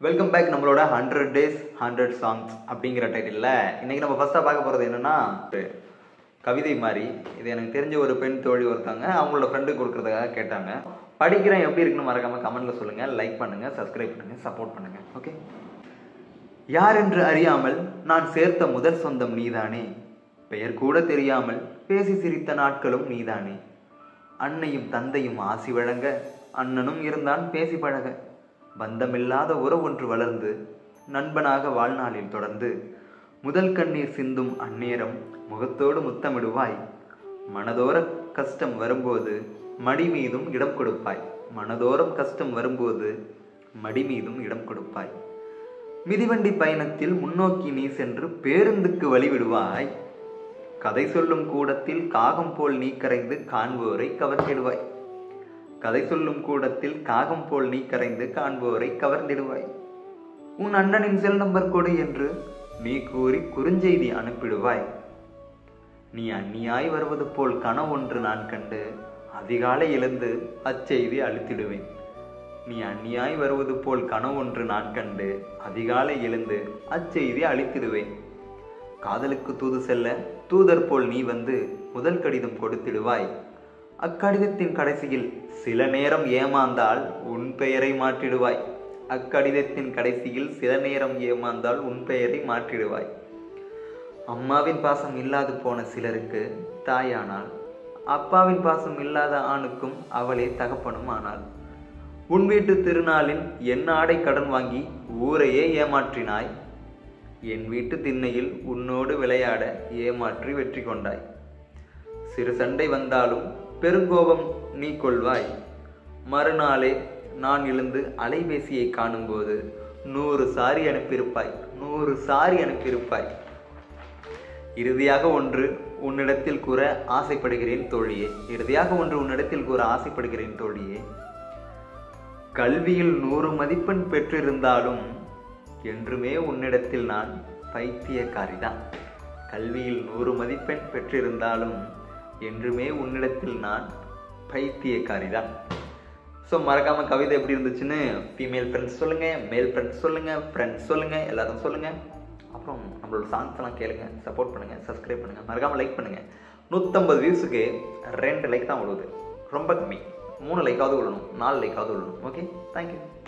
welcome back நம்மளோட hundred days hundred songs அப்படிங்கிற டைட்டிலில் இன்றைக்கி நம்ம ஃபஸ்ட்டாக பார்க்க போகிறது என்னென்னா ஒரு கவிதை மாதிரி இது எனக்கு தெரிஞ்ச ஒரு பெண் தோழி ஒருத்தாங்க அவங்களோட ஃப்ரெண்டு கொடுக்குறதுக்காக கேட்டாங்க படிக்கிறேன் எப்படி இருக்குன்னு மறக்காமல் கமெண்ட்டில் சொல்லுங்கள் லைக் பண்ணுங்கள் சப்ஸ்கிரைப் பண்ணுங்கள் சப்போர்ட் பண்ணுங்கள் ஓகே யார் என்று அறியாமல் நான் சேர்த்த முதல் சொந்தம் நீதானே பெயர் கூட தெரியாமல் பேசி சிரித்த நாட்களும் நீதானே அன்னையும் தந்தையும் ஆசி வழங்க அண்ணனும் இருந்தான் பேசி பழக பந்தமில்லாத உறவு ஒன்று வளர்ந்து நண்பனாக வாழ்நாளில் தொடர்ந்து முதல் கண்ணீர் சிந்தும் அந்நேரம் முகத்தோடு முத்தமிடுவாய் மனதோர கஷ்டம் வரும்போது மடி மீதும் இடம் கொடுப்பாய் மனதோரம் கஷ்டம் வரும்போது மடி மீதும் இடம் கொடுப்பாய் மிதிவண்டி பயணத்தில் முன்னோக்கி நீ சென்று பேருந்துக்கு வழிவிடுவாய் கதை சொல்லும் கூடத்தில் காகம் போல் நீ கரைந்து காண்போரை கவர்ந்திடுவாய் கதை சொல்லும் கூடத்தில் காகம் போல் நீ கரைந்து காண்போரை கவர்ந்திடுவாய் உன் அண்ணனின் செல் நம்பர் கொடு என்று நீ கூறி குறுஞ்செய்தி அனுப்பிடுவாய் நீ அந்நியாய் வருவது போல் கனவொன்று நான் கண்டு அதிகாலை எழுந்து அச்செய்தி அழுத்திடுவேன் நீ அந்நியாய் வருவது போல் கனவொன்று நான் கண்டு அதிகாலை எழுந்து அச்செய்தி அழித்திடுவேன் காதலுக்கு தூது செல்ல தூதர் போல் நீ வந்து முதல் கடிதம் கொடுத்திடுவாய் அக்கடிதத்தின் கடைசியில் சில நேரம் ஏமாந்தால் உன் பெயரை மாற்றிடுவாய் அக்கடிதத்தின் கடைசியில் சில நேரம் ஏமாந்தால் உன் பெயரை மாற்றிடுவாய் அம்மாவின் பாசம் இல்லாது போன சிலருக்கு தாயானால் அப்பாவின் பாசம் இல்லாத ஆணுக்கும் அவளே தகப்பனும் ஆனாள் உன் வீட்டு திருநாளில் என் ஆடை கடன் வாங்கி ஊரையே ஏமாற்றினாய் என் வீட்டு திண்ணையில் உன்னோடு விளையாட ஏமாற்றி வெற்றி கொண்டாய் சிறு சண்டை வந்தாலும் பெருங்கோபம் நீ கொள்வாய் மறுநாளே நான் எழுந்து அலைபேசியை காணும்போது நூறு சாரி அனுப்பியிருப்பாய் நூறு சாரி அனுப்பியிருப்பாய் இறுதியாக ஒன்று உன்னிடத்தில் கூற ஆசைப்படுகிறேன் தோழியே இறுதியாக ஒன்று உன்னிடத்தில் கூற ஆசைப்படுகிறேன் தோழியே கல்வியில் நூறு மதிப்பெண் பெற்றிருந்தாலும் என்றுமே உன்னிடத்தில் நான் பைத்தியக்காரிதான் கல்வியில் நூறு மதிப்பெண் பெற்றிருந்தாலும் என்றுமே உன்னிடத்தில் நான் பைத்தியக்காரிதான் ஸோ மறக்காமல் கவிதை எப்படி இருந்துச்சுன்னு ஃபீமேல் ஃப்ரெண்ட்ஸ் சொல்லுங்கள் மேல் ஃப்ரெண்ட்ஸ் சொல்லுங்கள் ஃப்ரெண்ட்ஸ் சொல்லுங்கள் எல்லாரும் சொல்லுங்கள் அப்புறம் நம்மளோட சாங்ஸ் எல்லாம் கேளுங்க சப்போர்ட் பண்ணுங்கள் சப்ஸ்கிரைப் பண்ணுங்கள் மறக்காமல் லைக் பண்ணுங்கள் நூற்றம்பது வியூஸுக்கு ரெண்டு லைக் தான் விழுவுது ரொம்ப கம்மி மூணு லைக்காவது விழணும் நாலு லைக்காவது விழணும் ஓகே தேங்க்யூ